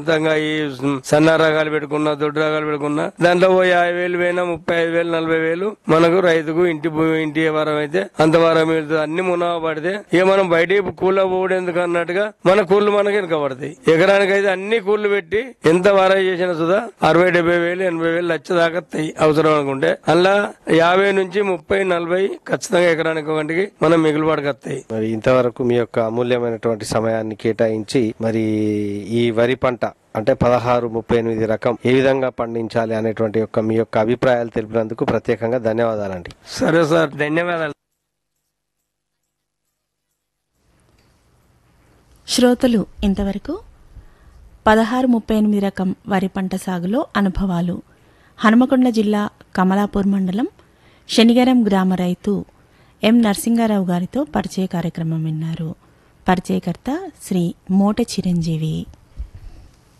మొత్తంగా ఈ సన్న రకాలు పెట్టుకున్నా దొడ్డు రకాలు పెట్టుకున్నా దాంట్లో ఓ యాభై వేలు పోయినా ముప్పై ఐదు వేలు నలభై వేలు మనకు రైతుకు ఇంటి భూమి ఇంటి వారం అయితే అంత వారం వెళ్తుంది అన్ని మునావ పడితే ఇక మనం బయటికి కూల పోవడం ఎందుకు అన్నట్టుగా మన కూళ్ళు మనకి వెనక పడతాయి ఎకరానికి అయితే అన్ని కూళ్ళు పెట్టి ఎంత వారం చేసినా సుధా అరవై డెబ్బై వేలు ఎనభై వేలు లక్ష దాకా వస్తాయి అవసరం అనుకుంటే అలా యాభై నుంచి ముప్పై నలభై ఖచ్చితంగా ఎకరానికి ఒకటికి మనం మిగులుబాటుకు వస్తాయి మరి ఇంతవరకు మీ యొక్క అమూల్యమైనటువంటి సమయాన్ని కేటాయించి మరి ఈ వరి పంట అంటే పదహారు ముప్పై ఎనిమిది రకం ఏ విధంగా పండించాలి అనేటువంటి యొక్క మీ యొక్క అభిప్రాయాలు తెలిపినందుకు ప్రత్యేకంగా ధన్యవాదాలండి సరే సార్ ధన్యవాదాలు శ్రోతలు ఇంతవరకు పదహారు ముప్పై ఎనిమిది రకం వరి పంట సాగులో అనుభవాలు హనుమకొండ జిల్లా కమలాపూర్ మండలం శనిగరం గ్రామ రైతు ఎం నరసింగారావు గారితో పరిచయ కార్యక్రమం విన్నారు పరిచయకర్త శ్రీ మోట చిరంజీవి